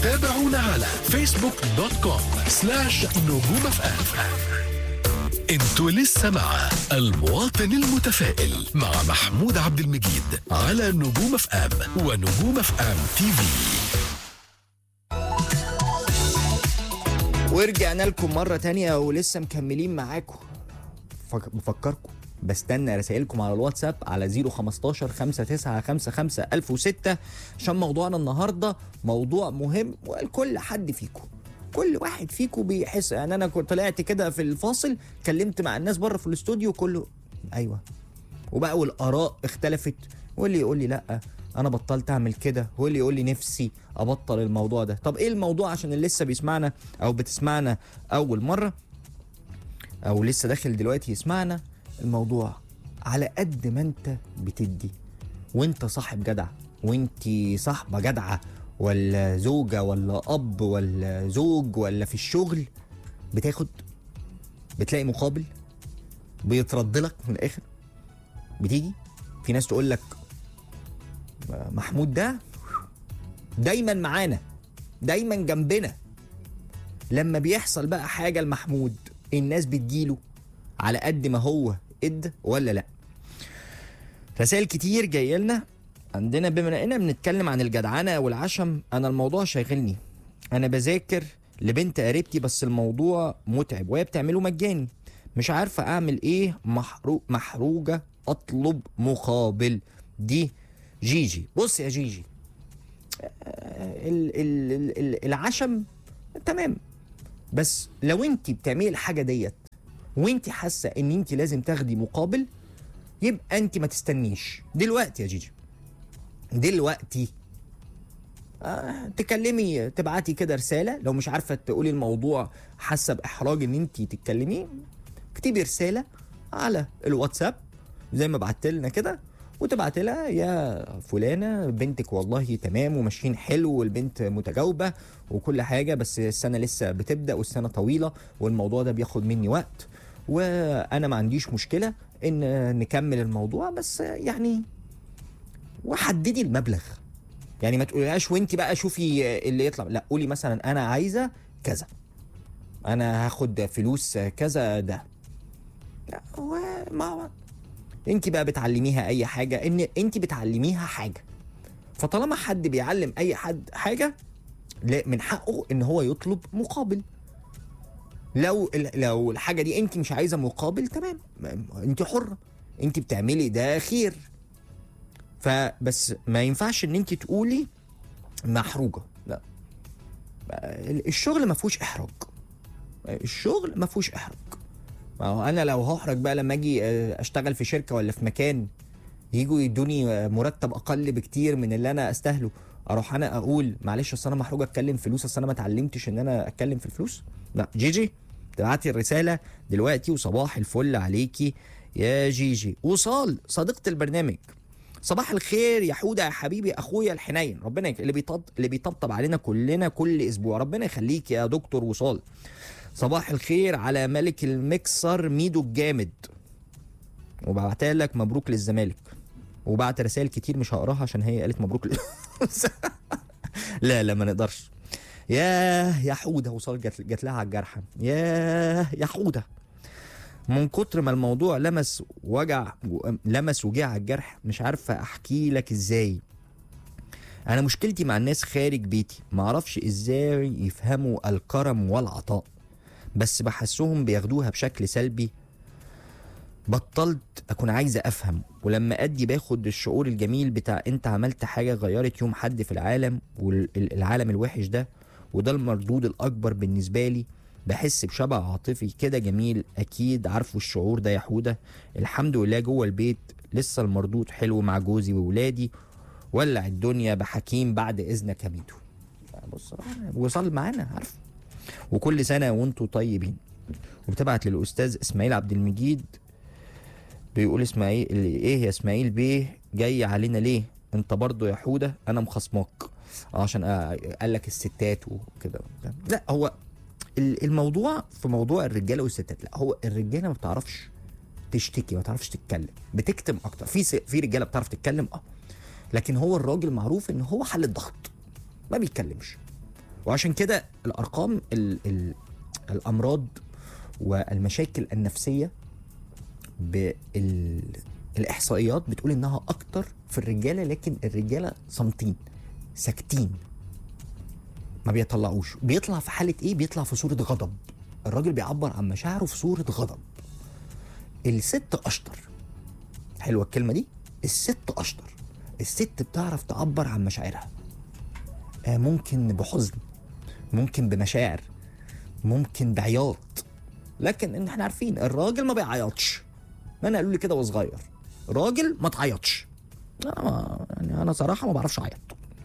تابعونا على فيسبوك دوت كوم سلاش نجوم اف ام انتوا لسه مع المواطن المتفائل مع محمود عبد المجيد على نجوم اف ام ونجوم اف ام تي في ورجعنا لكم مرة تانية ولسه مكملين معاكم فك- بفكركم بستنى رسائلكم على الواتساب على 015 5955 1006 عشان موضوعنا النهارده موضوع مهم ولكل حد فيكم كل واحد فيكم بيحس يعني انا كنت طلعت كده في الفاصل كلمت مع الناس بره في الاستوديو كله ايوه وبقى والاراء اختلفت واللي يقول لي لا انا بطلت اعمل كده واللي يقول لي نفسي ابطل الموضوع ده طب ايه الموضوع عشان اللي لسه بيسمعنا او بتسمعنا اول مره او لسه داخل دلوقتي يسمعنا الموضوع على قد ما انت بتدي وانت صاحب جدع وانت صاحبه جدعه ولا زوجه ولا اب ولا زوج ولا في الشغل بتاخد بتلاقي مقابل بيترد لك من الاخر بتيجي في ناس تقول لك محمود ده دايما معانا دايما جنبنا لما بيحصل بقى حاجه لمحمود الناس بتجيله على قد ما هو اد ولا لا رسائل كتير جايه لنا عندنا بما اننا بنتكلم عن الجدعنه والعشم انا الموضوع شاغلني انا بذاكر لبنت قريبتي بس الموضوع متعب وهي بتعمله مجاني مش عارفه اعمل ايه محرو محروجه اطلب مقابل دي جيجي بص يا جيجي آه، ال- ال- ال- ال- العشم تمام بس لو انت بتعملي الحاجه ديت وانت حاسه ان انت لازم تاخدي مقابل يبقى انت ما تستنيش دلوقتي يا جيجي دلوقتي آه تكلمي تبعتي كده رساله لو مش عارفه تقولي الموضوع حاسه باحراج ان انت تتكلمي اكتبي رساله على الواتساب زي ما بعت لنا كده وتبعت لها يا فلانه بنتك والله تمام وماشيين حلو والبنت متجاوبه وكل حاجه بس السنه لسه بتبدا والسنه طويله والموضوع ده بياخد مني وقت وانا ما عنديش مشكله ان نكمل الموضوع بس يعني وحددي المبلغ يعني ما تقوليهاش وانت بقى شوفي اللي يطلع لا قولي مثلا انا عايزه كذا انا هاخد فلوس كذا ده لا هو ما هو انت بقى بتعلميها اي حاجه ان انت بتعلميها حاجه فطالما حد بيعلم اي حد حاجه لا من حقه ان هو يطلب مقابل لو لو الحاجه دي انت مش عايزه مقابل تمام انت حره انت بتعملي ده خير فبس ما ينفعش ان انت تقولي محروجه لا الشغل ما فيهوش احراج الشغل ما فيهوش احراج ما هو انا لو هحرج بقى لما اجي آه، اشتغل في شركه ولا في مكان يجوا يدوني آه، مرتب اقل بكتير من اللي انا استاهله اروح انا اقول معلش اصل انا محروج اتكلم فلوس اصل انا ما اتعلمتش ان انا اتكلم في الفلوس لا جيجي تبعتي الرساله دلوقتي وصباح الفل عليكي يا جيجي وصال صديقه البرنامج صباح الخير يا حوده يا حبيبي اخويا الحنين ربنا يك... اللي بيطب اللي بيطبطب علينا كلنا كل اسبوع ربنا يخليك يا دكتور وصال صباح الخير على ملك المكسر ميدو الجامد وبعتها لك مبروك للزمالك وبعت رسائل كتير مش هقراها عشان هي قالت مبروك ل... لا لا ما نقدرش ياه يا حوده وصال جات جات لها على الجرح ياه يا حوده من كتر ما الموضوع لمس وجع لمس وجع على الجرح مش عارفه احكي لك ازاي انا مشكلتي مع الناس خارج بيتي معرفش ازاي يفهموا الكرم والعطاء بس بحسهم بياخدوها بشكل سلبي بطلت اكون عايزه افهم ولما ادي باخد الشعور الجميل بتاع انت عملت حاجه غيرت يوم حد في العالم والعالم الوحش ده وده المردود الاكبر بالنسبه لي بحس بشبع عاطفي كده جميل اكيد عارفه الشعور ده يا حوده الحمد لله جوه البيت لسه المردود حلو مع جوزي وولادي ولع الدنيا بحكيم بعد اذنك يا ميدو بص وصل معانا عارف وكل سنه وانتم طيبين وبتبعت للاستاذ اسماعيل عبد المجيد بيقول اسماعيل ايه يا اسماعيل بيه جاي علينا ليه انت برضو يا حوده انا مخصماك آه، عشان آه، قال لك الستات وكده لا هو ال- الموضوع في موضوع الرجاله والستات لا هو الرجاله ما بتعرفش تشتكي ما بتعرفش تتكلم بتكتم اكتر في س- في رجاله بتعرف تتكلم اه لكن هو الراجل معروف ان هو حل الضغط ما بيتكلمش وعشان كده الارقام ال ال الامراض والمشاكل النفسيه بالاحصائيات بتقول انها اكتر في الرجاله لكن الرجاله صامتين ساكتين ما بيطلعوش بيطلع في حاله ايه بيطلع في صوره غضب الراجل بيعبر عن مشاعره في صوره غضب الست اشطر حلوه الكلمه دي الست اشطر الست بتعرف تعبر عن مشاعرها آه، ممكن بحزن ممكن بمشاعر ممكن بعياط لكن ان احنا عارفين الراجل ما بيعيطش انا قالوا لي كده وهو صغير راجل ما تعيطش انا ما يعني انا صراحه ما بعرفش اعيط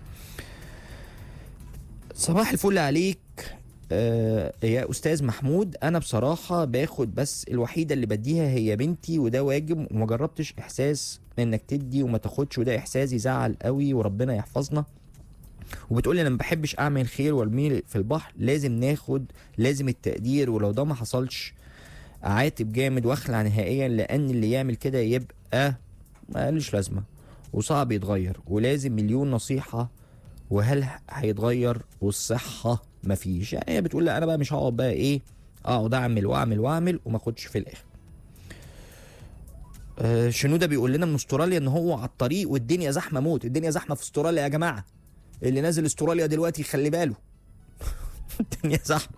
صباح الفل عليك آه يا استاذ محمود انا بصراحه باخد بس الوحيده اللي بديها هي بنتي وده واجب وما جربتش احساس انك تدي وما تاخدش وده احساس يزعل قوي وربنا يحفظنا وبتقول لي انا ما بحبش اعمل خير وارميه في البحر لازم ناخد لازم التقدير ولو ده ما حصلش اعاتب جامد واخلع نهائيا لان اللي يعمل كده يبقى مالوش لازمه وصعب يتغير ولازم مليون نصيحه وهل هيتغير والصحه مفيش يعني هي بتقول لي انا بقى مش هقعد بقى ايه اقعد اعمل واعمل واعمل وما اخدش في الاخر آه، شنوده بيقول لنا من استراليا ان هو على الطريق والدنيا زحمه موت الدنيا زحمه في استراليا يا جماعه اللي نازل استراليا دلوقتي خلي باله الدنيا زحمه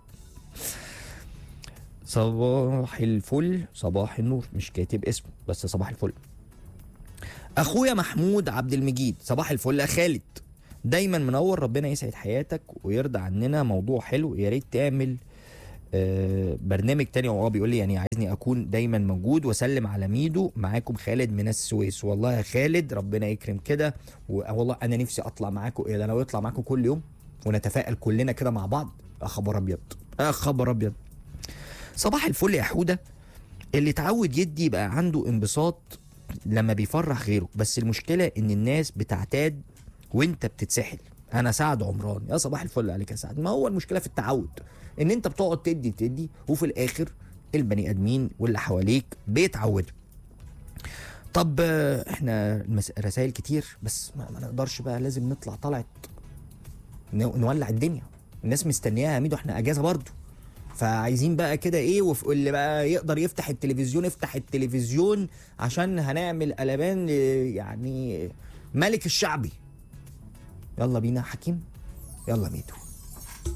صباح الفل صباح النور مش كاتب اسمه بس صباح الفل اخويا محمود عبد المجيد صباح الفل يا خالد دايما منور ربنا يسعد حياتك ويرضى عننا موضوع حلو يا ريت تعمل آه، برنامج تاني هو بيقول لي يعني عايزني اكون دايما موجود واسلم على ميدو معاكم خالد من السويس والله يا خالد ربنا يكرم كده والله انا نفسي اطلع معاكم ايه ده لو يطلع معاكم كل يوم ونتفائل كلنا كده مع بعض يا خبر ابيض يا خبر ابيض صباح الفل يا حوده اللي اتعود يدي بقى عنده انبساط لما بيفرح غيره بس المشكله ان الناس بتعتاد وانت بتتسحل انا سعد عمران يا صباح الفل عليك يا سعد ما هو المشكله في التعود ان انت بتقعد تدي تدي وفي الاخر البني ادمين واللي حواليك بيتعودوا طب آه، احنا المس... رسائل كتير بس ما, ما نقدرش بقى لازم نطلع طلعت ن- نولع الدنيا الناس مستنياها يا ميدو احنا اجازه برضو فعايزين بقى كده ايه وف... اللي بقى يقدر يفتح التلفزيون يفتح التلفزيون عشان هنعمل قلبان ل- يعني ملك الشعبي يلا بينا حكيم يلا ميدو